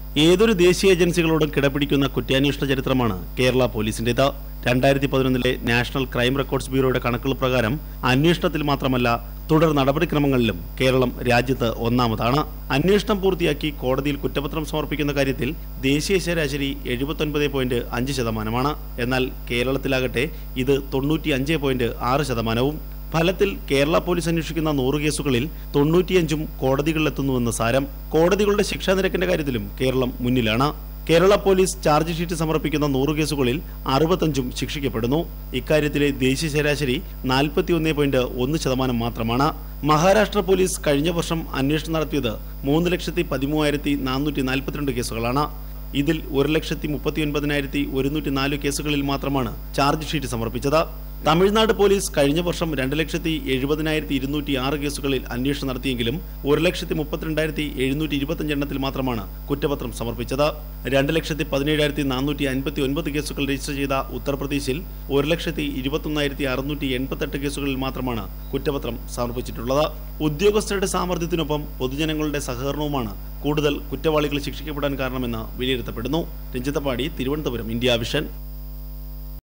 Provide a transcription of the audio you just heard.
ഏതൊരു ദേശീയ ഏജൻസികളോടും കിടപിടിക്കുന്ന കുറ്റാന്വേഷണ ചരിത്രമാണ് കേരള പോലീസിന്റേത് രണ്ടായിരത്തി പതിനൊന്നിലെ നാഷണൽ ക്രൈം റെക്കോർഡ്സ് ബ്യൂറോയുടെ കണക്കുകൾ പ്രകാരം അന്വേഷണത്തിൽ മാത്രമല്ല തുടർ നടപടിക്രമങ്ങളിലും കേരളം രാജ്യത്ത് ഒന്നാമതാണ് അന്വേഷണം പൂർത്തിയാക്കി കോടതിയിൽ കുറ്റപത്രം സമർപ്പിക്കുന്ന കാര്യത്തിൽ ദേശീയ ശരാശരി എഴുപത്തൊൻപത് പോയിന്റ് അഞ്ച് ശതമാനമാണ് എന്നാൽ കേരളത്തിലാകട്ടെ ഇത് തൊണ്ണൂറ്റി അഞ്ച് പോയിന്റ് ആറ് ശതമാനവും ഫലത്തിൽ കേരള പോലീസ് അന്വേഷിക്കുന്ന നൂറ് കേസുകളിൽ തൊണ്ണൂറ്റിയഞ്ചും കോടതികളിലെത്തുന്നുവെന്ന് സാരം കോടതികളുടെ ശിക്ഷാ നിരക്കിന്റെ കാര്യത്തിലും കേരളം മുന്നിലാണ് കേരള പോലീസ് ചാർജ് ഷീറ്റ് സമർപ്പിക്കുന്ന നൂറ് കേസുകളിൽ അറുപത്തഞ്ചും ശിക്ഷിക്കപ്പെടുന്നു ഇക്കാര്യത്തിലെ ദേശീയ ശരാശരി നാൽപ്പത്തിയൊന്ന് പോയിന്റ് ഒന്ന് ശതമാനം മാത്രമാണ് മഹാരാഷ്ട്ര പോലീസ് കഴിഞ്ഞ വർഷം അന്വേഷണം നടത്തിയത് മൂന്ന് ലക്ഷത്തി പതിമൂവായിരത്തി നാനൂറ്റി നാൽപ്പത്തിരണ്ട് കേസുകളാണ് ഇതിൽ ഒരു ലക്ഷത്തി മുപ്പത്തി ഒൻപതിനായിരത്തി ഒരുന്നൂറ്റി നാല് കേസുകളിൽ മാത്രമാണ് ചാർജ് ഷീറ്റ് സമർപ്പിച്ചത് തമിഴ്നാട് പോലീസ് കഴിഞ്ഞ വർഷം രണ്ട് ലക്ഷത്തി എഴുപതിനായിരത്തി ഇരുന്നൂറ്റി ആറ് കേസുകളിൽ അന്വേഷണം നടത്തിയെങ്കിലും ഒരു ലക്ഷത്തി മുപ്പത്തിരണ്ടായിരത്തി എഴുന്നൂറ്റി ഇരുപത്തഞ്ച് എണ്ണത്തിൽ മാത്രമാണ് കുറ്റപത്രം സമർപ്പിച്ചത് രണ്ട് ലക്ഷത്തി പതിനേഴായിരത്തി നാനൂറ്റി അൻപത്തി ഒൻപത് കേസുകൾ രജിസ്റ്റർ ചെയ്ത ഉത്തർപ്രദേശിൽ ഒരു ലക്ഷത്തി ഇരുപത്തൊന്നായിരത്തി അറുന്നൂറ്റി എൺപത്തെട്ട് കേസുകളിൽ മാത്രമാണ് കുറ്റപത്രം സമർപ്പിച്ചിട്ടുള്ളത് ഉദ്യോഗസ്ഥരുടെ സാമർഥ്യത്തിനൊപ്പം പൊതുജനങ്ങളുടെ സഹകരണവുമാണ് കൂടുതൽ കുറ്റവാളികൾ ശിക്ഷിക്കപ്പെടാൻ കാരണമെന്ന് വിലയിരുത്തപ്പെടുന്നു രഞ്ജിതപാടി തിരുവനന്തപുരം ഇന്ത്യ വിഷൻ